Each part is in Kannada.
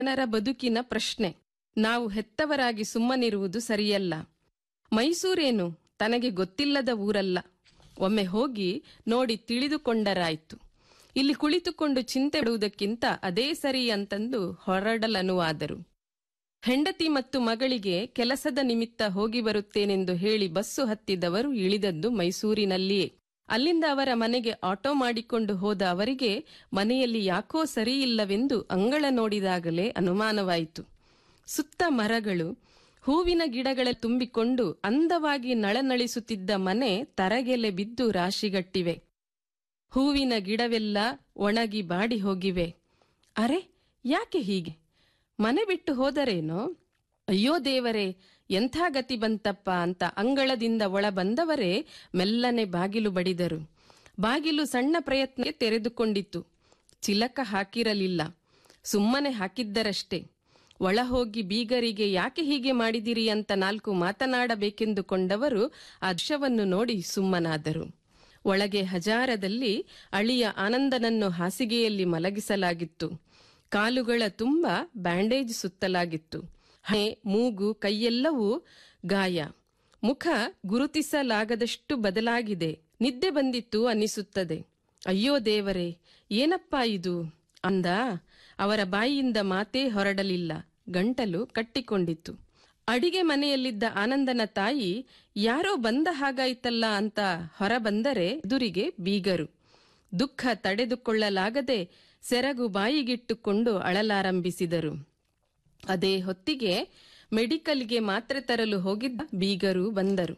ಜನರ ಬದುಕಿನ ಪ್ರಶ್ನೆ ನಾವು ಹೆತ್ತವರಾಗಿ ಸುಮ್ಮನಿರುವುದು ಸರಿಯಲ್ಲ ಮೈಸೂರೇನು ತನಗೆ ಗೊತ್ತಿಲ್ಲದ ಊರಲ್ಲ ಒಮ್ಮೆ ಹೋಗಿ ನೋಡಿ ತಿಳಿದುಕೊಂಡರಾಯ್ತು ಇಲ್ಲಿ ಕುಳಿತುಕೊಂಡು ಚಿಂತೆ ಬಿಡುವುದಕ್ಕಿಂತ ಅದೇ ಸರಿ ಅಂತಂದು ಹೊರಡಲನುವಾದರು ಹೆಂಡತಿ ಮತ್ತು ಮಗಳಿಗೆ ಕೆಲಸದ ನಿಮಿತ್ತ ಹೋಗಿ ಬರುತ್ತೇನೆಂದು ಹೇಳಿ ಬಸ್ಸು ಹತ್ತಿದವರು ಇಳಿದದ್ದು ಮೈಸೂರಿನಲ್ಲಿಯೇ ಅಲ್ಲಿಂದ ಅವರ ಮನೆಗೆ ಆಟೋ ಮಾಡಿಕೊಂಡು ಹೋದ ಅವರಿಗೆ ಮನೆಯಲ್ಲಿ ಯಾಕೋ ಸರಿಯಿಲ್ಲವೆಂದು ಅಂಗಳ ನೋಡಿದಾಗಲೇ ಅನುಮಾನವಾಯಿತು ಸುತ್ತ ಮರಗಳು ಹೂವಿನ ಗಿಡಗಳ ತುಂಬಿಕೊಂಡು ಅಂದವಾಗಿ ನಳನಳಿಸುತ್ತಿದ್ದ ಮನೆ ತರಗೆಲೆ ಬಿದ್ದು ರಾಶಿಗಟ್ಟಿವೆ ಹೂವಿನ ಗಿಡವೆಲ್ಲ ಒಣಗಿ ಬಾಡಿ ಹೋಗಿವೆ ಅರೆ ಯಾಕೆ ಹೀಗೆ ಮನೆ ಬಿಟ್ಟು ಹೋದರೇನೋ ಅಯ್ಯೋ ದೇವರೇ ಎಂಥ ಗತಿ ಬಂತಪ್ಪ ಅಂತ ಅಂಗಳದಿಂದ ಒಳ ಬಂದವರೇ ಮೆಲ್ಲನೆ ಬಾಗಿಲು ಬಡಿದರು ಬಾಗಿಲು ಸಣ್ಣ ಪ್ರಯತ್ನ ತೆರೆದುಕೊಂಡಿತ್ತು ಚಿಲಕ ಹಾಕಿರಲಿಲ್ಲ ಸುಮ್ಮನೆ ಹಾಕಿದ್ದರಷ್ಟೇ ಒಳ ಹೋಗಿ ಬೀಗರಿಗೆ ಯಾಕೆ ಹೀಗೆ ಮಾಡಿದಿರಿ ಅಂತ ನಾಲ್ಕು ಮಾತನಾಡಬೇಕೆಂದುಕೊಂಡವರು ಆ ದೃಶ್ಯವನ್ನು ನೋಡಿ ಸುಮ್ಮನಾದರು ಒಳಗೆ ಹಜಾರದಲ್ಲಿ ಅಳಿಯ ಆನಂದನನ್ನು ಹಾಸಿಗೆಯಲ್ಲಿ ಮಲಗಿಸಲಾಗಿತ್ತು ಕಾಲುಗಳ ತುಂಬ ಬ್ಯಾಂಡೇಜ್ ಸುತ್ತಲಾಗಿತ್ತು ಹಣೆ ಮೂಗು ಕೈಯೆಲ್ಲವೂ ಗಾಯ ಮುಖ ಗುರುತಿಸಲಾಗದಷ್ಟು ಬದಲಾಗಿದೆ ನಿದ್ದೆ ಬಂದಿತ್ತು ಅನ್ನಿಸುತ್ತದೆ ಅಯ್ಯೋ ದೇವರೇ ಏನಪ್ಪಾ ಇದು ಅಂದ ಅವರ ಬಾಯಿಯಿಂದ ಮಾತೇ ಹೊರಡಲಿಲ್ಲ ಗಂಟಲು ಕಟ್ಟಿಕೊಂಡಿತ್ತು ಅಡಿಗೆ ಮನೆಯಲ್ಲಿದ್ದ ಆನಂದನ ತಾಯಿ ಯಾರೋ ಬಂದ ಹಾಗಾಯ್ತಲ್ಲ ಅಂತ ಹೊರ ಬಂದರೆ ಎದುರಿಗೆ ಬೀಗರು ದುಃಖ ತಡೆದುಕೊಳ್ಳಲಾಗದೆ ಸೆರಗು ಬಾಯಿಗಿಟ್ಟುಕೊಂಡು ಅಳಲಾರಂಭಿಸಿದರು ಅದೇ ಹೊತ್ತಿಗೆ ಮೆಡಿಕಲ್ಗೆ ಮಾತ್ರೆ ತರಲು ಹೋಗಿದ್ದ ಬೀಗರು ಬಂದರು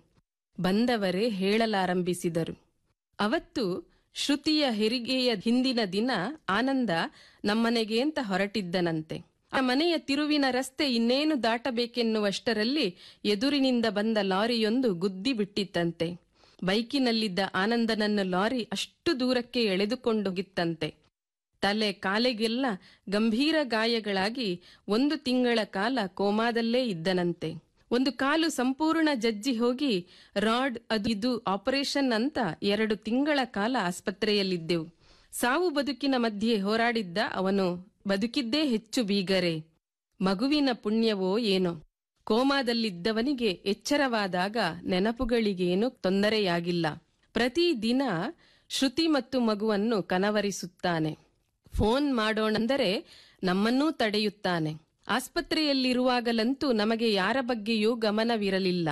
ಬಂದವರೇ ಹೇಳಲಾರಂಭಿಸಿದರು ಅವತ್ತು ಶ್ರುತಿಯ ಹೆರಿಗೆಯ ಹಿಂದಿನ ದಿನ ಆನಂದ ನಮ್ಮನೆಗೆ ಅಂತ ಹೊರಟಿದ್ದನಂತೆ ಆ ಮನೆಯ ತಿರುವಿನ ರಸ್ತೆ ಇನ್ನೇನು ದಾಟಬೇಕೆನ್ನುವಷ್ಟರಲ್ಲಿ ಎದುರಿನಿಂದ ಬಂದ ಲಾರಿಯೊಂದು ಗುದ್ದಿ ಬಿಟ್ಟಿತ್ತಂತೆ ಬೈಕಿನಲ್ಲಿದ್ದ ಆನಂದನನ್ನು ಲಾರಿ ಅಷ್ಟು ದೂರಕ್ಕೆ ಎಳೆದುಕೊಂಡೋಗಿತ್ತಂತೆ ತಲೆ ಕಾಲೆಗೆಲ್ಲ ಗಂಭೀರ ಗಾಯಗಳಾಗಿ ಒಂದು ತಿಂಗಳ ಕಾಲ ಕೋಮಾದಲ್ಲೇ ಇದ್ದನಂತೆ ಒಂದು ಕಾಲು ಸಂಪೂರ್ಣ ಜಜ್ಜಿ ಹೋಗಿ ರಾಡ್ ಅದು ಇದು ಆಪರೇಷನ್ ಅಂತ ಎರಡು ತಿಂಗಳ ಕಾಲ ಆಸ್ಪತ್ರೆಯಲ್ಲಿದ್ದೆವು ಸಾವು ಬದುಕಿನ ಮಧ್ಯೆ ಹೋರಾಡಿದ್ದ ಅವನು ಬದುಕಿದ್ದೇ ಹೆಚ್ಚು ಬೀಗರೆ ಮಗುವಿನ ಪುಣ್ಯವೋ ಏನೋ ಕೋಮಾದಲ್ಲಿದ್ದವನಿಗೆ ಎಚ್ಚರವಾದಾಗ ನೆನಪುಗಳಿಗೇನು ತೊಂದರೆಯಾಗಿಲ್ಲ ಪ್ರತಿ ದಿನ ಶ್ರುತಿ ಮತ್ತು ಮಗುವನ್ನು ಕನವರಿಸುತ್ತಾನೆ ಫೋನ್ ಮಾಡೋಣಂದರೆ ನಮ್ಮನ್ನೂ ತಡೆಯುತ್ತಾನೆ ಆಸ್ಪತ್ರೆಯಲ್ಲಿರುವಾಗಲಂತೂ ನಮಗೆ ಯಾರ ಬಗ್ಗೆಯೂ ಗಮನವಿರಲಿಲ್ಲ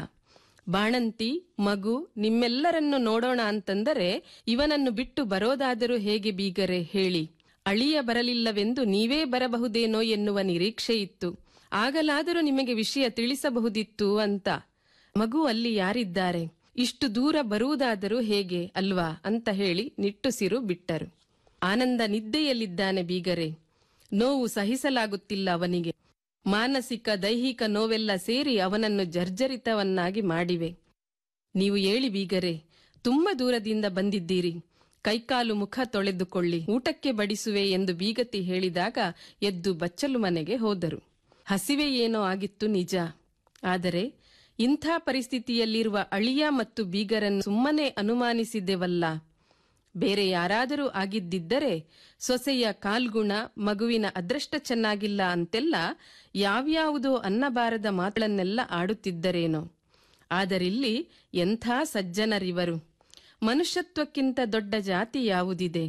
ಬಾಣಂತಿ ಮಗು ನಿಮ್ಮೆಲ್ಲರನ್ನು ನೋಡೋಣ ಅಂತಂದರೆ ಇವನನ್ನು ಬಿಟ್ಟು ಬರೋದಾದರೂ ಹೇಗೆ ಬೀಗರೆ ಹೇಳಿ ಅಳಿಯ ಬರಲಿಲ್ಲವೆಂದು ನೀವೇ ಬರಬಹುದೇನೋ ಎನ್ನುವ ನಿರೀಕ್ಷೆ ಇತ್ತು ಆಗಲಾದರೂ ನಿಮಗೆ ವಿಷಯ ತಿಳಿಸಬಹುದಿತ್ತು ಅಂತ ಮಗು ಅಲ್ಲಿ ಯಾರಿದ್ದಾರೆ ಇಷ್ಟು ದೂರ ಬರುವುದಾದರೂ ಹೇಗೆ ಅಲ್ವಾ ಅಂತ ಹೇಳಿ ನಿಟ್ಟುಸಿರು ಬಿಟ್ಟರು ಆನಂದ ನಿದ್ದೆಯಲ್ಲಿದ್ದಾನೆ ಬೀಗರೆ ನೋವು ಸಹಿಸಲಾಗುತ್ತಿಲ್ಲ ಅವನಿಗೆ ಮಾನಸಿಕ ದೈಹಿಕ ನೋವೆಲ್ಲ ಸೇರಿ ಅವನನ್ನು ಜರ್ಜರಿತವನ್ನಾಗಿ ಮಾಡಿವೆ ನೀವು ಏಳಿ ಬೀಗರೆ ತುಂಬ ದೂರದಿಂದ ಬಂದಿದ್ದೀರಿ ಕೈಕಾಲು ಮುಖ ತೊಳೆದುಕೊಳ್ಳಿ ಊಟಕ್ಕೆ ಬಡಿಸುವೆ ಎಂದು ಬೀಗತಿ ಹೇಳಿದಾಗ ಎದ್ದು ಬಚ್ಚಲು ಮನೆಗೆ ಹೋದರು ಹಸಿವೆ ಏನೋ ಆಗಿತ್ತು ನಿಜ ಆದರೆ ಇಂಥ ಪರಿಸ್ಥಿತಿಯಲ್ಲಿರುವ ಅಳಿಯ ಮತ್ತು ಬೀಗರನ್ನು ಸುಮ್ಮನೆ ಅನುಮಾನಿಸಿದೆವಲ್ಲ ಬೇರೆ ಯಾರಾದರೂ ಆಗಿದ್ದಿದ್ದರೆ ಸೊಸೆಯ ಕಾಲ್ಗುಣ ಮಗುವಿನ ಅದೃಷ್ಟ ಚೆನ್ನಾಗಿಲ್ಲ ಅಂತೆಲ್ಲ ಯಾವ್ಯಾವುದೋ ಅನ್ನಬಾರದ ಮಾತುಗಳನ್ನೆಲ್ಲ ಆಡುತ್ತಿದ್ದರೇನೋ ಆದರಿಲ್ಲಿ ಎಂಥ ಸಜ್ಜನರಿವರು ಮನುಷ್ಯತ್ವಕ್ಕಿಂತ ದೊಡ್ಡ ಜಾತಿ ಯಾವುದಿದೆ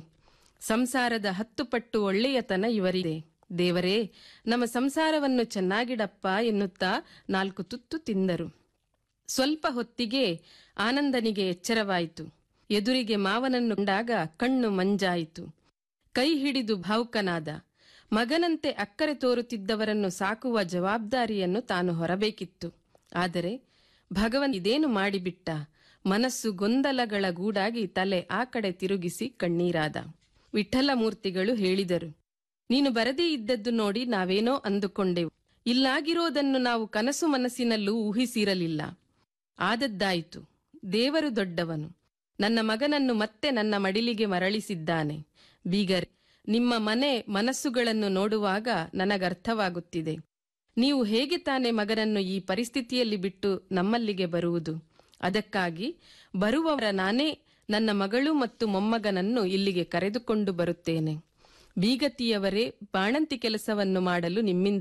ಸಂಸಾರದ ಹತ್ತು ಪಟ್ಟು ಒಳ್ಳೆಯತನ ಇವರಿದೆ ದೇವರೇ ನಮ್ಮ ಸಂಸಾರವನ್ನು ಚೆನ್ನಾಗಿಡಪ್ಪ ಎನ್ನುತ್ತಾ ನಾಲ್ಕು ತುತ್ತು ತಿಂದರು ಸ್ವಲ್ಪ ಹೊತ್ತಿಗೆ ಆನಂದನಿಗೆ ಎಚ್ಚರವಾಯಿತು ಎದುರಿಗೆ ಮಾವನನ್ನು ಕಂಡಾಗ ಕಣ್ಣು ಮಂಜಾಯಿತು ಕೈ ಹಿಡಿದು ಭಾವುಕನಾದ ಮಗನಂತೆ ಅಕ್ಕರೆ ತೋರುತ್ತಿದ್ದವರನ್ನು ಸಾಕುವ ಜವಾಬ್ದಾರಿಯನ್ನು ತಾನು ಹೊರಬೇಕಿತ್ತು ಆದರೆ ಭಗವನ್ ಇದೇನು ಮಾಡಿಬಿಟ್ಟ ಮನಸ್ಸು ಗೊಂದಲಗಳ ಗೂಡಾಗಿ ತಲೆ ಆ ಕಡೆ ತಿರುಗಿಸಿ ಕಣ್ಣೀರಾದ ವಿಠಲಮೂರ್ತಿಗಳು ಹೇಳಿದರು ನೀನು ಬರದೇ ಇದ್ದದ್ದು ನೋಡಿ ನಾವೇನೋ ಅಂದುಕೊಂಡೆವು ಇಲ್ಲಾಗಿರೋದನ್ನು ನಾವು ಕನಸು ಮನಸ್ಸಿನಲ್ಲೂ ಊಹಿಸಿರಲಿಲ್ಲ ಆದದ್ದಾಯಿತು ದೇವರು ದೊಡ್ಡವನು ನನ್ನ ಮಗನನ್ನು ಮತ್ತೆ ನನ್ನ ಮಡಿಲಿಗೆ ಮರಳಿಸಿದ್ದಾನೆ ಬೀಗರ್ ನಿಮ್ಮ ಮನೆ ಮನಸ್ಸುಗಳನ್ನು ನೋಡುವಾಗ ನನಗರ್ಥವಾಗುತ್ತಿದೆ ನೀವು ಹೇಗೆ ತಾನೇ ಮಗನನ್ನು ಈ ಪರಿಸ್ಥಿತಿಯಲ್ಲಿ ಬಿಟ್ಟು ನಮ್ಮಲ್ಲಿಗೆ ಬರುವುದು ಅದಕ್ಕಾಗಿ ಬರುವವರ ನಾನೇ ನನ್ನ ಮಗಳು ಮತ್ತು ಮೊಮ್ಮಗನನ್ನು ಇಲ್ಲಿಗೆ ಕರೆದುಕೊಂಡು ಬರುತ್ತೇನೆ ಬೀಗತಿಯವರೇ ಬಾಣಂತಿ ಕೆಲಸವನ್ನು ಮಾಡಲು ನಿಮ್ಮಿಂದ